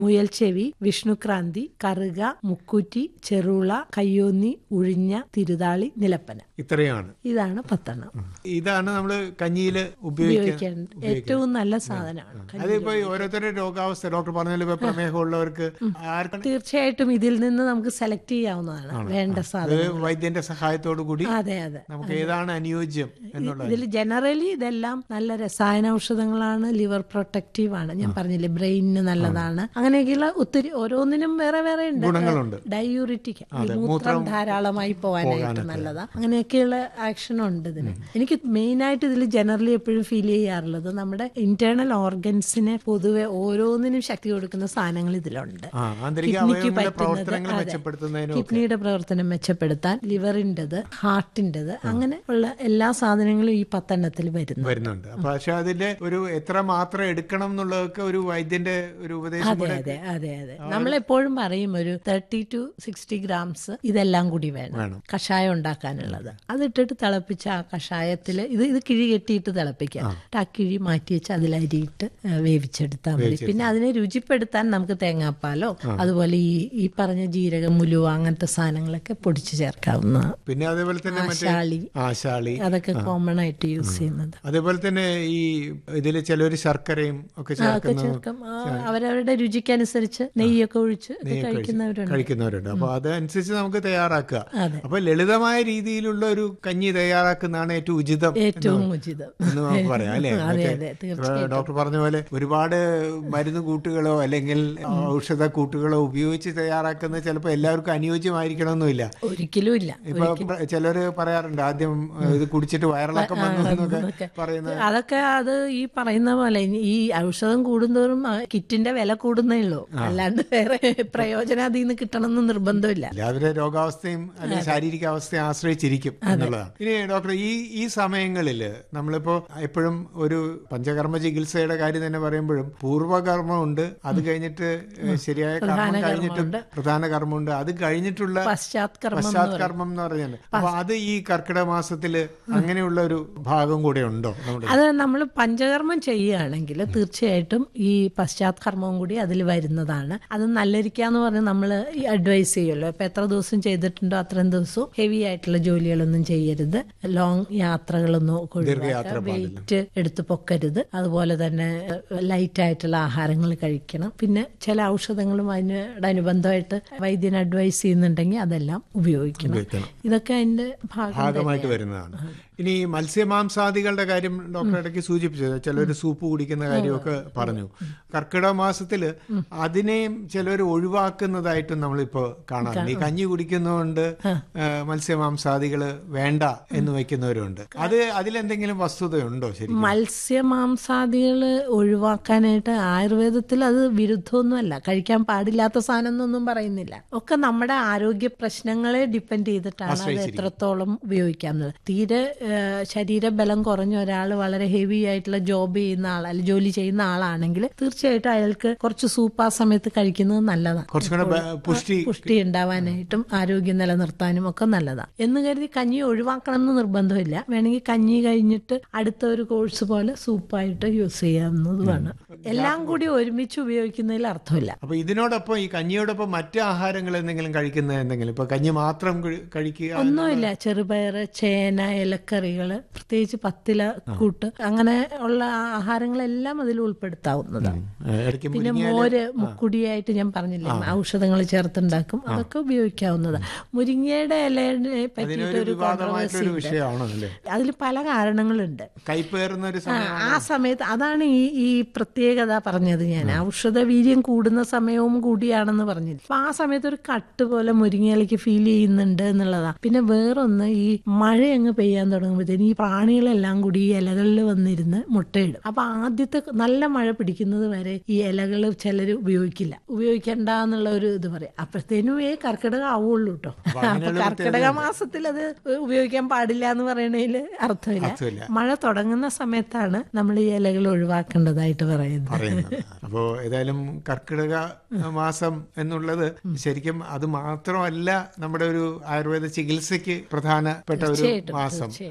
മുയൽച്ചെവി വിഷ്ണുക്രാന്തി കറുക മുക്കൂറ്റി ചെറുള കയ്യോന്നി ഉഴിഞ്ഞ തിരുതാളി നിലപ്പന ഇത്രയാണ് ഇതാണ് പത്തെണ്ണം ഇതാണ് നമ്മൾ കഞ്ഞിയില് ഉപയോഗിക്കാൻ ഉപയോഗിക്കാൻ ഏറ്റവും നല്ല സാധനമാണ് അതിപ്പോ ഈ ഓരോരുത്തരുടെ രോഗാവസ്ഥ ഡോക്ടർ പറഞ്ഞാൽ ഇപ്പൊ പ്രമേഹമുള്ളവർക്ക് ആർക്കാണ് തീർച്ചയായിട്ടും ഇതിൽ നിന്ന് നമുക്ക് സെലക്ട് ചെയ്യാവുന്നതാണ് വേണ്ട അത് സാധനം വൈദ്യന്റെ സഹായത്തോടു കൂടി അതെ അതെ നമുക്ക് ഏതാണ് അനുയോജ്യം എന്നുള്ളത് ഇതിൽ ജനറലി ഇതെല്ലാം നല്ല രസായന ഔഷധങ്ങളാണ് ലിവർ പ്രൊട്ടക്റ്റീവ് ആണ് ഞാൻ പറഞ്ഞില്ലേ ബ്രെയിനിന് നല്ലതാണ് അങ്ങനെയൊക്കെയുള്ള ഒത്തിരി ഓരോന്നിനും വേറെ വേറെ ഉണ്ട് ഗുണങ്ങളുണ്ട് ഡയൂറിറ്റിക് മൂത്രം ധാരാളമായി പോകാനായിട്ട് നല്ലതാ അങ്ങനെയൊക്കെയുള്ള ആക്ഷൻ ഉണ്ട് ഇതിന് എനിക്ക് മെയിൻ ആയിട്ട് ഇതിൽ ജനറലി എപ്പോഴും ഫീൽ ചെയ്യാറുള്ളത് നമ്മുടെ ഇന്റേണൽ ഓർഗൻസിനെ പൊതുവെ ഓരോന്നിനും ശക്തി കൊടുക്കുന്ന സാധനങ്ങൾ ഇതിലുണ്ട് ആ ആന്തരിക കിഡ്നിക്ക് അവയവങ്ങളുടെ പറ്റുന്നത് പ്രവർത്തനങ്ങൾ അതെ. മെച്ചപ്പെടുത്തുന്നതിനും കിഡ്നിയുടെ പ്രവർത്തനം മെച്ചപ്പെടുത്താൻ ലിവറിൻ്റെത് ഹാർട്ടിൻ്റെത് അങ്ങനെ ഉള്ള എല്ലാ സാധനങ്ങളും ഈ പത്തെണ്ണത്തിൽ വരുന്നു വരുന്നുണ്ട് അപ്പൊ പക്ഷെ അതിന്റെ ഒരു എത്ര മാത്രം എടുക്കണം എന്നുള്ളതൊക്കെ ഒരു വൈദ്യന്റെ ഒരു ഉപദേശം അതെ അതെ അതെ അതെ നമ്മൾ എപ്പോഴും പറയും ഒരു തേർട്ടി ടു സിക്സ്റ്റി ഗ്രാംസ് ഇതെല്ലാം കൂടി വേണം വേണം. കഷായം ഉണ്ടാക്കാനുള്ളത് അതിട്ടിട്ട് തിളപ്പിച്ച ആ കഷായത്തിൽ ഇത് ഇത് കിഴി കെട്ടിയിട്ട് തിളപ്പിക്കാം എന്നിട്ട് ആ കിഴി മാറ്റി വെച്ച് അതിലരിയിട്ട് ആ, വേവിച്ചെടുത്താൽ മതി പിന്നെ അതിനെ രുചിപ്പെടുത്താൻ നമുക്ക് തേങ്ങാപ്പാലോ അതുപോലെ ഈ ഈ പറഞ്ഞ ജീരകം മുലുവ അങ്ങനത്തെ സാധനങ്ങളൊക്കെ പൊടിച്ച് ചേർക്കാവുന്ന പിന്നെ അതേപോലെ തന്നെ മറ്റേ ആശാളി ആശാളി അതൊക്കെ കോമൺ ആയിട്ട് യൂസ് ചെയ്യുന്നത് അതേപോലെ തന്നെ ഈ ഇതിൽ ചിലർ ശർക്കരയും ഒക്കെ ഒക്കെ ചേർക്കുന്ന ചേർക്കാം ആ, അവരവരുടെ രുചിക്കനുസരിച്ച് നെയ്യൊക്കെ ഒഴിച്ച് ഇത് കഴിക്കുന്നവരുണ്ട് കഴിക്കുന്നവരുണ്ട് അപ്പൊ അതനുസരിച്ച് നമുക്ക് തയ്യാറാക്കുക അതെ. അപ്പൊ ലളിതമായ രീതിയിലുള്ള ഒരു കഞ്ഞി തയ്യാറാക്കുന്നതാണ് ഏറ്റവും ഉചിതം ഏറ്റവും ഉചിതം എന്ന് നമുക്ക് പറയാം അല്ലേ അതെ മറ്റേ, അതെ ഇപ്പൊ തീർച്ചയായും ഡോക്ടർ പറഞ്ഞ പോലെ ഒരുപാട് മരുന്ന് കൂട്ടുകളോ അല്ലെങ്കിൽ ഔഷധ കൂട്ടുകളോ ഉപയോഗിച്ച് തയ്യാറാക്കുന്ന ചിലപ്പോൾ എല്ലാവർക്കും അനുയോജ്യമായിരിക്കണമെന്നില്ല ഒരിക്കലും ഇല്ല ഇപ്പൊ പ്ര- ചിലര് പറയാറുണ്ട് ആദ്യം ഏഹ്, ഇത് കുടിച്ചിട്ട് വയറിളക്കം വന്നു എന്നൊക്കെ എന്നൊക്കെ. പറയുന്നത് അതൊക്കെ അത് ഈ പറയുന്ന പോലെ ഇനി ഈ ഔഷധം കൂടുന്തോറും ആ കിറ്റിന്റെ വില കൂടുന്നേ ഉള്ളൂ അല്ലാണ്ട് വേറെ പ്രയോജനം അതിൽ നിന്ന് കിട്ടണമെന്ന് നിർബന്ധമില്ല എല്ലാവരുടെ രോഗാവസ്ഥയും അല്ലെങ്കിൽ ശാരീരിക അവസ്ഥയെ ആശ്രയിച്ചിരിക്കും എന്നുള്ളതാണ് ഇനി ഡോക്ടർ ഈ ഈ സമയങ്ങളിൽ നമ്മളിപ്പോ എപ്പോഴും ഒരു പഞ്ചകർമ്മ ചികിത്സയുടെ കാര്യം തന്നെ പറയുമ്പോഴും പൂർവ്വകർമ്മമുണ്ട് അത് കഴിഞ്ഞിട്ട് ഏഹ്, ശരിയായ കർമ്മം കഴിഞ്ഞിട്ടും പ്രധാന കർമ്മമുണ്ട് അത് കഴിഞ്ഞിട്ടുള്ള പശ്ചാത്കർമ്മം പശ്ചാത്കർമ്മം എന്ന് പറയുന്നത് അപ്പൊ അത് ഈ കർക്കിടക മാസത്തില് അങ്ങനെയുള്ള ഒരു ഭാഗം കൂടെ ഉണ്ടോ നമ്മുടെ അത് നമ്മൾ പഞ്ചകർമ്മം ചെയ്യുകയാണെങ്കിൽ തീർച്ചയായിട്ടും ഈ പശ്ചാത്കർമ്മവും കൂടി അതിൽ വരുന്നതാണ് അത് നല്ലരിക്കാന്ന് പറഞ്ഞ് നമ്മൾ അഡ്വൈസ് ചെയ്യുമല്ലോ ഇപ്പൊ എത്ര ദിവസം ചെയ്തിട്ടുണ്ടോ അത്രയും ദിവസവും ഹെവി ആയിട്ടുള്ള ജോലികളൊന്നും ചെയ്യരുത് ലോങ് യാത്രകളൊന്നും ദീർഘയാത്ര വെയിറ്റ് എടുത്ത് പൊക്കരുത് അതുപോലെ തന്നെ ലൈറ്റ് ആയിട്ടുള്ള ആഹാരങ്ങൾ കഴിക്കണം പിന്നെ ചില ഔഷധങ്ങളും അതിനോടനുബന്ധമായിട്ട് വൈദ്യൻ അഡ്വൈസ് ചെയ്യുന്നുണ്ടെങ്കിൽ അതെല്ലാം ഉപയോഗിക്കണം ഉപയോഗിക്കണം. ഇതൊക്കെ അതിന്റെ ഭാഗം ഭാഗമായിട്ട് വരുന്നതാണ് ഇനി ഈ മത്സ്യമാംസാദികളുടെ കാര്യം ഡോക്ടർ ഇടയ്ക്ക് സൂചിപ്പിച്ചത് ചിലർ സൂപ്പ് കുടിക്കുന്ന കാര്യമൊക്കെ പറഞ്ഞു കർക്കിടക മാസത്തില് അതിനെയും ചിലർ ഒഴിവാക്കുന്നതായിട്ടും നമ്മളിപ്പോ കാണാറുണ്ട് ഈ കഞ്ഞി കുടിക്കുന്നതുകൊണ്ട് ആ, മത്സ്യമാംസാദികള് വേണ്ട എന്ന് വെക്കുന്നവരുണ്ട് അത് അതിലെന്തെങ്കിലും വസ്തുതയുണ്ടോ ശരി മത്സ്യമാംസാദികൾ ഒഴിവാക്കാനായിട്ട് ആയുർവേദത്തിൽ അത് വിരുദ്ധമൊന്നുമല്ല കഴിക്കാൻ പാടില്ലാത്ത സാധനം എന്നൊന്നും പറയുന്നില്ല ഒക്കെ നമ്മുടെ ആരോഗ്യ പ്രശ്നങ്ങളെ ഡിപ്പെൻഡ് ചെയ്തിട്ടാണ് അത് എത്രത്തോളം ഉപയോഗിക്കാവുന്നത് തീരെ ഏഹ്, ശരീരബലം കുറഞ്ഞ ഒരാൾ വളരെ ഹെവി ആയിട്ടുള്ള ജോബ് ചെയ്യുന്ന ആൾ അല്ലെങ്കിൽ ജോലി ചെയ്യുന്ന ആളാണെങ്കിൽ തീർച്ചയായിട്ടും അയാൾക്ക് കുറച്ച് സൂപ്പ് ആ സമയത്ത് കഴിക്കുന്നത് നല്ലതാണ് കുറച്ചും കൂടെ ബ- പുഷ്ടി പുഷ്ടി ഉണ്ടാവാനായിട്ടും ആരോഗ്യം നിലനിർത്താനും ഒക്കെ നല്ലതാണ് എന്ന് കരുതി കഞ്ഞി ഒഴിവാക്കണം എന്ന് നിർബന്ധമില്ല വേണമെങ്കിൽ കഞ്ഞി കഴിഞ്ഞിട്ട് അടുത്ത ഒരു കോഴ്സ് പോലെ സൂപ്പായിട്ട് യൂസ് ചെയ്യാവുന്നതുമാണ് എല്ലാം കൂടി ഒരുമിച്ച് ഉപയോഗിക്കുന്നതിൽ അർത്ഥമില്ല അപ്പൊ ഇതിനോടൊപ്പം ഈ കഞ്ഞിയോടൊപ്പം മറ്റു ആഹാരങ്ങൾ എന്തെങ്കിലും കഴിക്കുന്ന എന്തെങ്കിലും ഇപ്പൊ കഞ്ഞി മാത്രം കഴി- കഴിക്കുക ഒന്നുമില്ല ചെറുപയർ ചേന ഇലക്കറികള് പ്രത്യേകിച്ച് പത്തില കൂട്ട് അങ്ങനെ ഉള്ള ആഹാരങ്ങളെല്ലാം അതിൽ ഉൾപ്പെടുത്താവുന്നതാണ് ഏഹ്, ഇടയ്ക്ക് പിന്നെ മോര് മുക്കുടിയായിട്ട് ഞാൻ പറഞ്ഞില്ലേ ഔഷധങ്ങൾ ചേർത്തുണ്ടാക്കും അതൊക്കെ ഉപയോഗിക്കാവുന്നതാണ് മുരിങ്ങയുടെ ഇലയെ പറ്റിയിട്ട് അതിനൊരു ഒരു വിവാദമായിട്ടൊരു വിഷയമാണോ അല്ലേ അതിൽ പല കാരണങ്ങളുണ്ട് കൈപ്പേറുന്ന ഒരു ആ, സമയം ആ സമയത്ത് അതാണ് ഈ ഈ പ്രത്യേകത പറഞ്ഞത് ഞാൻ ഔഷധ വീര്യം കൂടുന്ന സമയവും കൂടിയാണെന്ന് പറഞ്ഞില്ല അപ്പൊ ആ സമയത്ത് ഒരു കട്ട് പോലെ മുരിങ്ങയിലേക്ക് ഫീൽ ചെയ്യുന്നുണ്ട് എന്നുള്ളതാ പിന്നെ വേറൊന്ന് ഈ മഴ അങ്ങ് പെയ്യാൻ തുടങ്ങുമ്പോഴത്തേന് ഈ പ്രാണികളെല്ലാം കൂടി ഈ ഇലകളിൽ വന്നിരുന്ന് മുട്ടയിടും അപ്പൊ ആദ്യത്തെ നല്ല മഴ പിടിക്കുന്നത് വരെ ഈ ഇലകൾ ചിലർ ഉപയോഗിക്കില്ല ഉപയോഗിക്കണ്ട എന്നുള്ള ഒരു ഇത് പറയാം അപ്പോഴത്തേനും ഏ കർക്കിടകം ആവുള്ളൂ കേട്ടോ അപ്പൊ കർക്കിടക മാസത്തിൽ അത് ഉപയോഗിക്കാൻ പാടില്ല എന്ന് പറയണതിൽ അർത്ഥമില്ല അർത്ഥമില്ല. മഴ തുടങ്ങുന്ന സമയത്താണ് നമ്മൾ ഈ ഇലകൾ ഒഴിവാക്കേണ്ടതായിട്ട് പറയുന്നത് പറയുന്നത് അപ്പോ ഏതായാലും കർക്കിടക മാസം എന്നുള്ളത് ശരിക്കും അത് മാത്രമല്ല നമ്മുടെ ഒരു ആയുർവേദ ചികിത്സയ്ക്ക് പ്രധാനപ്പെട്ട ഒരു തീർച്ചയായിട്ടും, മാസം തീർച്ചയായിട്ടും.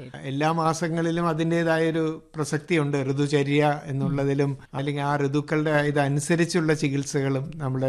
തീർച്ചയായും എല്ലാ മാസങ്ങളിലും അതിൻ്റെതായ ഒരു പ്രസക്തിയുണ്ട് ഋതുചര്യ എന്നുള്ളതിലും അല്ലെങ്കിൽ ആ ഋതുക്കളുടെ ഇതനുസരിച്ചുള്ള ചികിത്സകളും നമ്മുടെ